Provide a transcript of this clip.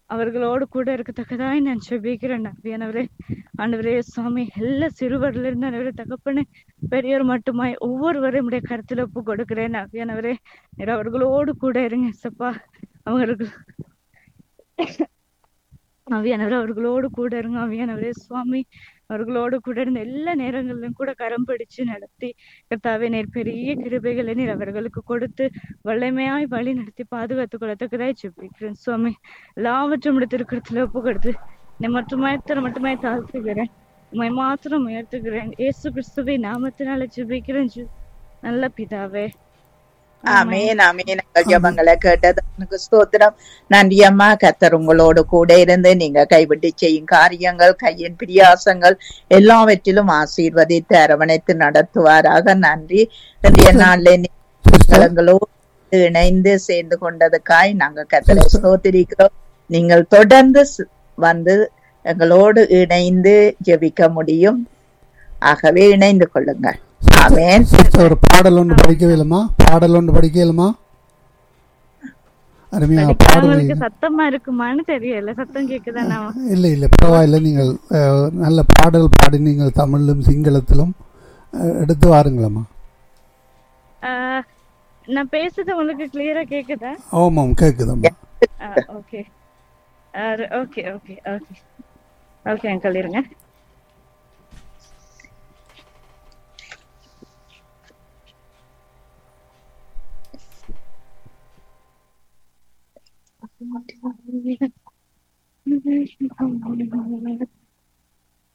அவர்களோடு கூட இருக்கத்தக்கதாய் நான் செபிக்கிறேன் நம்பியானவரே ஆண்டவரே சுவாமி எல்லா சிறுவர்ல இருந்து ஆண்டவரே தகப்பனே பெரியவர் மட்டுமாய் ஒவ்வொருவரையும் உடைய கருத்துல ஒப்பு கொடுக்கிறேன் நம்பியானவரே நீர் அவர்களோடு கூட இருங்க சப்பா அவங்களுக்கு அவியானவர் அவர்களோடு கூட இருங்க அவியானவரே சுவாமி அவர்களோடு கூட இருந்த எல்லா நேரங்களிலும் கூட கரம் பிடிச்சு நடத்தி கர்த்தாவே நீர் பெரிய கிருபைகளை நீர் அவர்களுக்கு கொடுத்து வல்லமையாய் வழி நடத்தி பாதுகாத்து கொள்ளத்தக்கதாய் செப்பிக்கிறேன் சுவாமி எல்லாவற்றும் திருக்கடத்துல ஒப்பு கொடுத்து நீ மட்டுமே மட்டுமே தாழ்த்துகிறேன் உண்மை மாத்திரம் உயர்த்துகிறேன் இயேசு கிறிஸ்துவை நாமத்தினால ஜெபிக்கிறேன் ஜெ- நல்ல பிதாவே ஆமேன் ஆமேன் எங்கள் ஜெபங்களை கேட்டது உனக்கு ஸ்தோத்திரம் நன்றி அம்மா கத்தர் உங்களோடு கூட இருந்து நீங்க கைவிட்டு செய்யும் காரியங்கள் கையின் பிரியாசங்கள் எல்லாவற்றிலும் ஆசீர்வதித்து அரவணைத்து நடத்துவாராக நன்றி இன்றைய நாளில் சிஸ்டர் எங்களோடு இணைந்து சேர்ந்து கொண்டதுக்காய் நாங்க கத்தரை ஸ்தோத்திரிக்கிறோம் நீங்கள் தொடர்ந்து ஸ்- வந்து எங்களோடு இணைந்து ஜெபிக்க முடியும் ஆகவே இணைந்து கொள்ளுங்கள் ஆமென் சிஸ்டர் ஒரு பாடல் ஒன்று படிக்கவில்லைமா பாடல் ஒன்று படிக்கலுமா அருமையா பாடல் படிக்கிறவங்களுக்கு சத்தமா இருக்குமான்னு தெரியல சத்தம் கேக்குதானா இல்லை இல்லை பரவாயில்லை நீங்கள் அஹ், நல்ல பாடல் பாடி நீங்கள் தமிழிலும் சிங்களத்திலும் அஹ், எடுத்து வாருங்களம்மா ஆஹ் நான் பேசுறது உங்களுக்கு கிளியரா கேக்குதா ஆமாம் கேட்குதம்மா okay okay okay okay okay uncle இருங்க